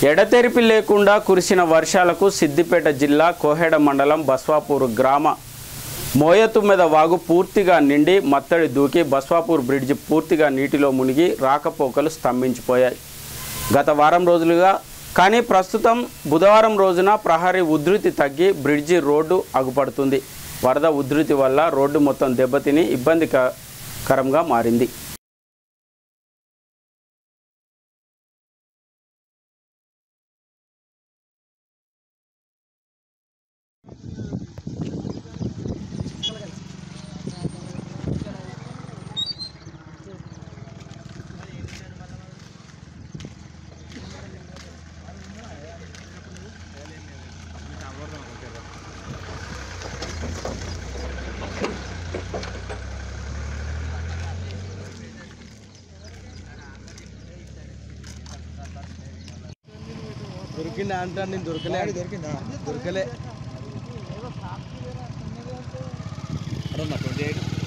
ఎడతెరిపి లేకుండా కురిసిన వర్షాలకు సిద్దిపేట జిల్లా కోహెడ మండలం బస్వాపూర్ గ్రామ మోయతుమ్మెద వాగు పూర్తిగా నిండి మత్తడి దూకి బస్వాపూర్ బ్రిడ్జి పూర్తిగా నీటిలో మునిగి రాకపోకలు స్తంభించిపోయాయి గత వారం రోజులుగా కానీ ప్రస్తుతం బుధవారం రోజున ప్రహరీ ఉధృతి తగ్గి బ్రిడ్జి రోడ్డు అగుపడుతుంది వరద ఉధృతి వల్ల రోడ్డు మొత్తం దెబ్బతిని ఇబ్బందికరంగా మారింది దొరికిందా అంటాను నేను దొరకలే దొరికిందా దొరకలే ట్వంటీ ఎయిట్